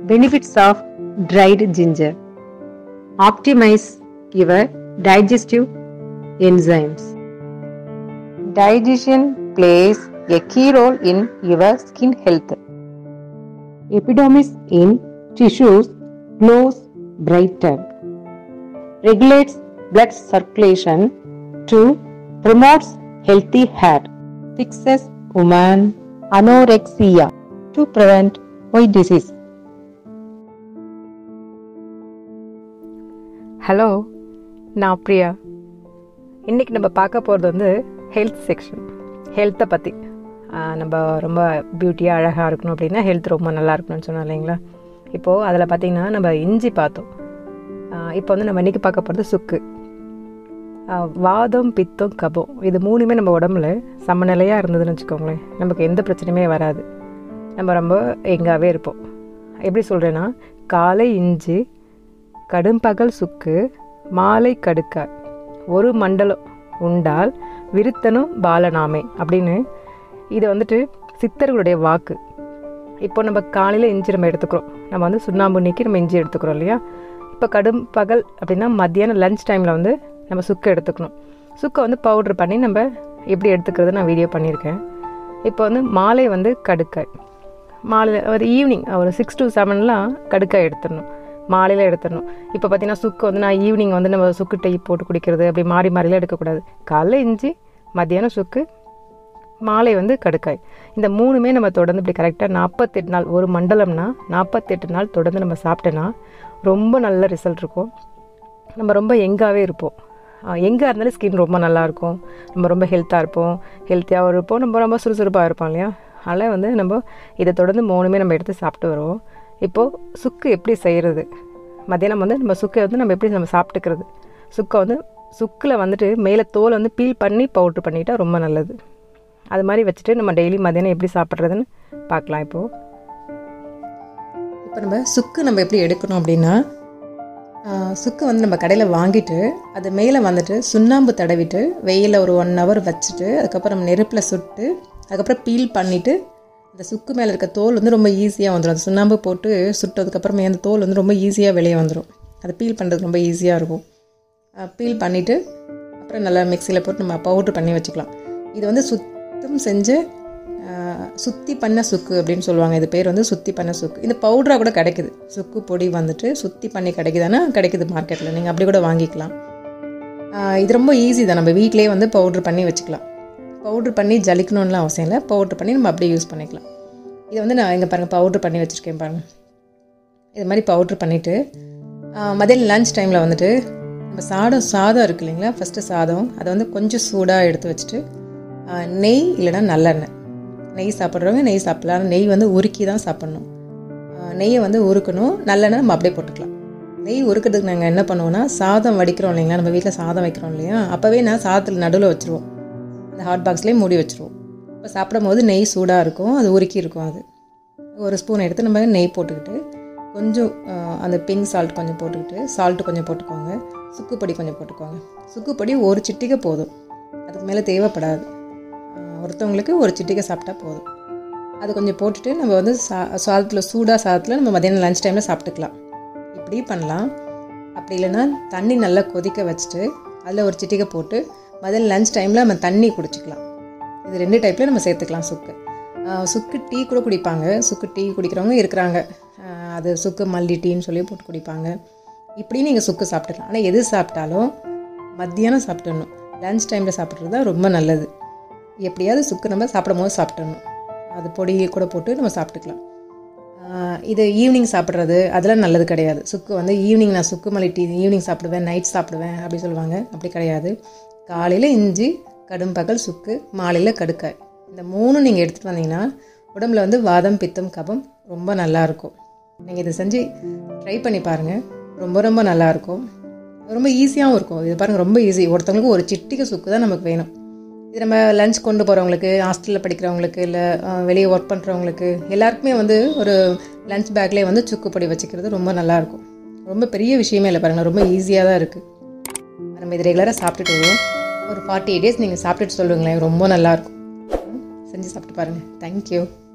Benefits of dried ginger optimize your digestive enzymes. Digestion plays a key role in your skin health. Epidermis in tissues glows brighter. Regulates blood circulation to promotes healthy hair. Fixes woman anorexia to prevent white disease. Hello நான் பிரியா இன்றைக்கி நம்ம பார்க்க போகிறது வந்து health section ஹெல்த்தை பற்றி நம்ம ரொம்ப பியூட்டியாக அழகாக இருக்கணும் அப்படின்னா ஹெல்த் ரொம்ப நல்லா இருக்கணும்னு சொன்னோம் இல்லைங்களா இப்போது அதில் பார்த்திங்கன்னா நம்ம இஞ்சி பார்த்தோம் ஆஹ் இப்போ வந்து நம்ம இன்றைக்கி பார்க்க போகிறது சுக்கு ஆஹ் வாதம் பித்தம் கபம் இது மூணுமே நம்ம உடம்புல சமநிலையாக இருந்ததுன்னு வச்சுக்கோங்களேன் நமக்கு எந்த பிரச்சனையுமே வராது நம்ம ரொம்ப எங்காவே இருப்போம் எப்படி சொல்கிறேன்னா காலை இஞ்சி கடும்பகல் சுக்கு மாலை கடுக்காய் ஒரு மண்டலம் உண்டால் விருத்தனும் பாலனாமே அப்படின்னு இது வந்துட்டு சித்தர்களுடைய வாக்கு இப்போ நம்ம காலையில் இஞ்சி நம்ம எடுத்துக்கிறோம் நம்ம வந்து சுண்ணாம்பு நீக்கி நம்ம இஞ்சி எடுத்துக்கிறோம் இல்லையா இப்போ கடும் பகல் அப்படின்னா மத்தியானம் லஞ்ச் டைமில் வந்து நம்ம சுக்கு எடுத்துக்கணும் சுக்கை வந்து பவுட்ரு பண்ணி நம்ம எப்படி எடுத்துக்கிறது நான் வீடியோ பண்ணியிருக்கேன் இப்போ வந்து மாலை வந்து கடுக்காய் மாலை ஒரு ஈவினிங் ஒரு சிக்ஸ் டு செவன்லாம் கடுக்காய் எடுத்துடணும் மாலையில் எடுத்துடணும் இப்போ பார்த்தீங்கன்னா சுக்கு வந்து நான் ஈவினிங் வந்து நம்ம சுக்கு டீ போட்டு குடிக்கிறது அப்படி மாறி மாறிலாம் எடுக்கக்கூடாது காலைல இஞ்சி மத்தியானம் சுக்கு மாலை வந்து கடுக்காய் இந்த மூணுமே நம்ம தொடர்ந்து இப்படி கரெக்டாக நாற்பத்தெட்டு நாள் ஒரு மண்டலம்னா நாற்பத்தெட்டு நாள் தொடர்ந்து நம்ம சாப்பிட்டோன்னா ரொம்ப நல்ல ரிசல்ட் இருக்கும் நம்ம ரொம்ப எங்காகவே இருப்போம் எங்கே இருந்தாலும் ஸ்கின் ரொம்ப நல்லாயிருக்கும் நம்ம ரொம்ப ஹெல்த்தாக இருப்போம் ஹெல்த்தியாகவும் இருப்போம் நம்ம ரொம்ப சுறுசுறுப்பாக இருப்போம் இல்லையா அதனால் வந்து நம்ம இதை தொடர்ந்து மூணுமே நம்ம எடுத்து சாப்பிட்டு வருவோம் இப்போது சுக்கு எப்படி செய்கிறது மத்தியானம் வந்து நம்ம சுக்கை வந்து நம்ம எப்படி நம்ம சாப்பிட்டுக்கிறது சுக்கை வந்து சுக்கில் வந்துட்டு மேலே தோலை வந்து பீல் பண்ணி பவுட்ரு பண்ணிட்டா ரொம்ப நல்லது அது மாதிரி வச்சுட்டு நம்ம டெய்லி மத்தியானம் எப்படி சாப்பிட்றதுன்னு பார்க்கலாம் இப்போது இப்போ நம்ம சுக்கு நம்ம எப்படி எடுக்கணும் அப்படின்னா ஆஹ், சுக்கு வந்து நம்ம கடையில் வாங்கிட்டு அது மேலே வந்துட்டு சுண்ணாம்பு தடவிட்டு வெயிலில் ஒரு ஒன் ஹவர் வச்சுட்டு அதுக்கப்புறம் நம்ம நெருப்பில் சுட்டு அதுக்கப்புறம் பீல் பண்ணிவிட்டு அந்த சுக்கு மேலே இருக்க தோல் வந்து ரொம்ப ஈஸியாக வந்துடும் அந்த சுண்ணாம்பு போட்டு சுட்டதுக்கப்புறமே அந்த தோல் வந்து ரொம்ப ஈஸியாக வெளியே வந்துடும் அதை பீல் பண்ணுறதுக்கு ரொம்ப ஈஸியாக இருக்கும் பீல் பண்ணிவிட்டு அப்புறம் நல்லா மிக்சியில் போட்டு நம்ம பவுட்ரு பண்ணி வச்சுக்கலாம் இது வந்து சுத்தம் செஞ்ச ஆஹ், சுத்தி பண்ண சுக்கு அப்படின்னு சொல்லுவாங்க இது பேர் வந்து சுத்தி பண்ண சுக்கு இந்த பவுடராக கூட கிடைக்குது சுக்கு பொடி வந்துட்டு சுத்தி பண்ணி கிடைக்குதானா கிடைக்குது மார்க்கெட்டில் நீங்கள் அப்படி கூட வாங்கிக்கலாம் ஆஹ், இது ரொம்ப ஈஸி தான் நம்ம வீட்டிலேயே வந்து பவுட்ரு பண்ணி வச்சுக்கலாம் பவுட்ரு பண்ணி ஜலிக்கணும்லாம் அவசியம் இல்லை பவுட்ரு பண்ணி நம்ம அப்படியே யூஸ் பண்ணிக்கலாம் இதை வந்து நான் இங்கே பாருங்கள் பவுட்ரு பண்ணி வச்சுருக்கேன் பாருங்கள் இது மாதிரி பவுட்ரு பண்ணிவிட்டு மதியம் லஞ்ச் டைமில் வந்துட்டு நம்ம சாதம் சாதம் இருக்கு இல்லைங்களா ஃபஸ்ட்டு சாதம் அதை வந்து கொஞ்சம் சூடாக எடுத்து வச்சுட்டு ஆ, நெய் இல்லைன்னா நல்லெண்ணெய் நெய் சாப்பிட்றவங்க நெய் சாப்பிடலாம் ஆனா நெய் வந்து உருக்கி தான் சாப்பிட்ணும் ஆ, நெய்யை வந்து உருக்கணும் நல்லெண்ணெய் நம்ம அப்படியே போட்டுக்கலாம் நெய் உருக்கிறதுக்கு நாங்கள் என்ன பண்ணுவோம்னா சாதம் வடிக்கிறோம் இல்லைங்களா நம்ம வீட்டில் சாதம் வைக்கிறோம் இல்லையா அப்போவே நான் சாதத்தில் நடுவில் வச்சுருவோம் அந்த ஹாட் பாக்ஸ்லேயே மூடி வச்சுருவோம் இப்போ சாப்பிடும் போது நெய் சூடாக இருக்கும் அது உருக்கி இருக்கும் அது ஒரு ஸ்பூன் எடுத்து நம்ம நெய் போட்டுக்கிட்டு கொஞ்சம் ஆஹ், அந்த பிங்க் சால்ட் கொஞ்சம் போட்டுக்கிட்டு சால்ட்டு கொஞ்சம் போட்டுக்கோங்க சுக்குப்பொடி கொஞ்சம் போட்டுக்கோங்க சுக்குப்பொடி ஒரு சிட்டிகை போதும் அதுக்கு மேலே தேவைப்படாது ஆஹ், ஒருத்தவங்களுக்கு ஒரு சிட்டிகை சாப்பிட்டா போதும் அது கொஞ்சம் போட்டுட்டு நம்ம வந்து சா சாதத்தில் சூடாக சாதத்தில் நம்ம மதியானம் லஞ்ச் டைமில் சாப்பிட்டுக்கலாம் இப்படி பண்ணலாம் அப்படி இல்லைன்னா தண்ணி நல்லா கொதிக்க வச்சுட்டு அதில் ஒரு சிட்டிகை போட்டு மதியம் லஞ்ச் டைமில் நம்ம தண்ணி குடிச்சிக்கலாம் இது ரெண்டு டைப்பில் நம்ம சேர்த்துக்கலாம் சுக்கு ஆஹ் சுக்கு டீ கூட குடிப்பாங்க சுக்கு டீ குடிக்கிறவங்க இருக்கிறாங்க ஆஹ் அது சுக்கு மல்லி டீன்னு சொல்லி போட்டு குடிப்பாங்க இப்படி நீங்கள் சுக்கு சாப்பிட்டுக்கலாம் ஆனால் எது சாப்பிட்டாலும் மத்தியானம் சாப்பிட்டுடணும் லஞ்ச் டைமில் சாப்பிட்றது தான் ரொம்ப நல்லது எப்படியாவது சுக்கு நம்ம சாப்பிடும் போது சாப்பிட்டுடணும் அது பொடி கூட போட்டு நம்ம சாப்பிட்டுக்கலாம் ஆஹ் இது ஈவினிங் சாப்பிட்றது அதெல்லாம் நல்லது கிடையாது சுக்கு வந்து ஈவினிங் நான் சுக்கு மல்லி டீ ஈவினிங் சாப்பிடுவேன் நைட் சாப்பிடுவேன் அப்படி சொல்லுவாங்க அப்படி கிடையாது காலையில் இஞ்சி கடும்பகல் சுக்கு மாலையில் கடுக்காய் இந்த மூணு நீங்கள் எடுத்துகிட்டு வந்தீங்கன்னா உடம்புல வந்து வாதம் பித்தம் கபம் ரொம்ப நல்லாயிருக்கும் நீங்கள் இதை செஞ்சு ட்ரை பண்ணி பாருங்கள் ரொம்ப ரொம்ப நல்லாயிருக்கும் ரொம்ப ஈஸியாகவும் இருக்கும் இது பாருங்கள் ரொம்ப ஈஸி ஒருத்தவங்களுக்கு ஒரு சிட்டிகை சுக்கு தான் நமக்கு வேணும் இது நம்ம லஞ்ச் கொண்டு போகிறவங்களுக்கு ஹாஸ்டலில் படிக்கிறவங்களுக்கு இல்லை வெளியே ஒர்க் பண்ணுறவங்களுக்கு எல்லாருக்குமே வந்து ஒரு லஞ்ச் பேக்லேயே வந்து சுக்கு பொடி வச்சுக்கிறது ரொம்ப நல்லாயிருக்கும் ரொம்ப பெரிய விஷயமே இல்லை பாருங்கள் ரொம்ப ஈஸியாக தான் இருக்குது நம்ம இது ரெகுலராக சாப்பிட்டுட்டு வருவோம் ஒரு ஃபார்ட்டி டேஸ் நீங்கள் சாப்பிட்டுட்டு சொல்லுங்களேன் ரொம்ப நல்லாயிருக்கும் செஞ்சு சாப்பிட்டு பாருங்கள் தேங்க்யூ